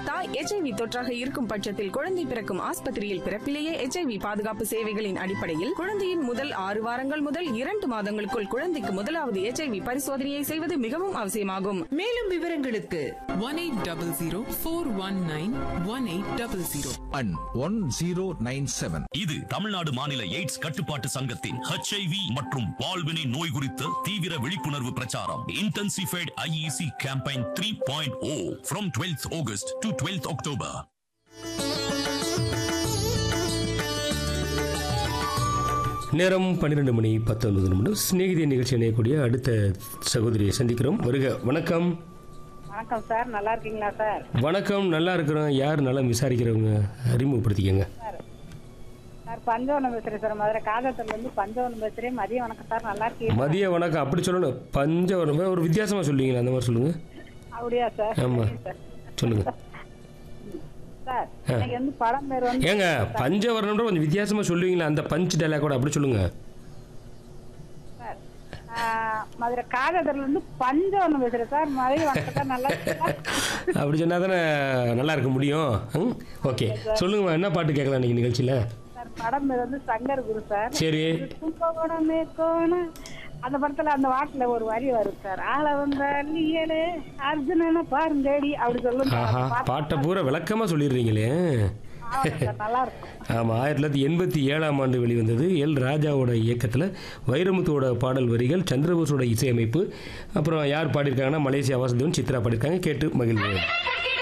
தாய் எச்ஐவி தொற்றாக இருக்கும் பட்சத்தில் குழந்தை பிறக்கும் ஆஸ்பத்திரியில் பிறப்பிலேயே எச்ஐவி பாதுகாப்பு சேவைகளின் அடிப்படையில் குழந்தையின் முதல் ஆறு வாரங்கள் முதல் இரண்டு மாதங்களுக்குள் குழந்தைக்கு முதலாவது எச்ஐவி பரிசோதனையை செய்வது மிகவும் அவசியமாகும் மேலும் விவரங்களுக்கு one 1800 and 1097. இது தமிழ்நாடு மாநில எய்ட்ஸ் கட்டுப்பாட்டு சங்கத்தின் ஹெச்ஐவி மற்றும் பால்வினை நோய் குறித்த தீவிர விழிப்புணர்வு பிரச்சாரம் intensified IEC campaign three point O from twelfth August to twelfth October நேரம் பன்னிரெண்டு மணி பத்தொன்பது நிமிடம் சிநேகிதி நிகழ்ச்சி இணையக்கூடிய அடுத்த சகோதரியை சந்திக்கிறோம் வருக வணக்கம் வணக்கம் சார் நல்லா இருக்கீங்களா சார் வணக்கம் நல்லா இருக்கிறோம் யார் நல்லா விசாரிக்கிறவங்க அறிமுகப்படுத்திக்கங்க சார் பஞ்சவனம் பேசுறேன் சார் மதுரை காதத்துல இருந்து பஞ்சவனம் பேசுறேன் மதியம் வணக்கம் சார் நல்லா இருக்கீங்க மதிய வணக்கம் அப்படி சொல்லணும் பஞ்சவரம் ஒரு வித்தியாசமா சொல்லுவீங்களா அந்த மாதிரி சொல்லுங்க அப்படியா சார் ஆமா சரி சார். சொல்லுங்க சார் இன்னைக்கு வந்து படம் பேர் வந்து ஏங்க பஞ்சவரணம்ன்ற கொஞ்சம் வித்தியாசமா சொல்லுவீங்களா அந்த பஞ்ச் டைலாக் கூட அப்படி சொல்லுங்க சார் ஆ, மதுரை காதத்துல இருந்து பஞ்சவனம் பேசுறேன் சார் மதியம் வணக்கம் சார் நல்லா இருக்கீங்களா? அப்படி சொன்னா தானே நல்லா இருக்க முடியும் ம்? ஓகே சொல்லுங்கம்மா என்ன பாட்டு கேட்கலாம் இன்னைக்கு நிகழ்ச்சியில் சார் படம் பேர் வந்து சங்கர் குரு சார் சரி கும்பகோணமே கோண அந்த படத்துல அந்த வாட்டுல ஒரு வரி வரும் சார் ஆள வந்த அள்ளியலே அர்ஜுனனை பாருங்கடி அப்படி சொல்லுங்க ஆஹா அந்த பாட்டு பாட்டை பூரா விளக்கமா சொல்லிடுறீங்களே ஆமா சார், நல்லா இருக்கும் ஆமாம் ஆயிரத்தி தொள்ளாயிரத்தி எண்பத்தி ஏழாம் ஆண்டு வெளிவந்தது எல் ராஜாவோட இயக்கத்தில் வைரமுத்துவோட பாடல் வரிகள் சந்திரபோஸோட இசையமைப்பு அப்புறம் யார் பாடியிருக்காங்கன்னா மலேசியா வாசுதேவன் சித்ரா பாடியிருக்காங்க கேட்டு மகிழ்வு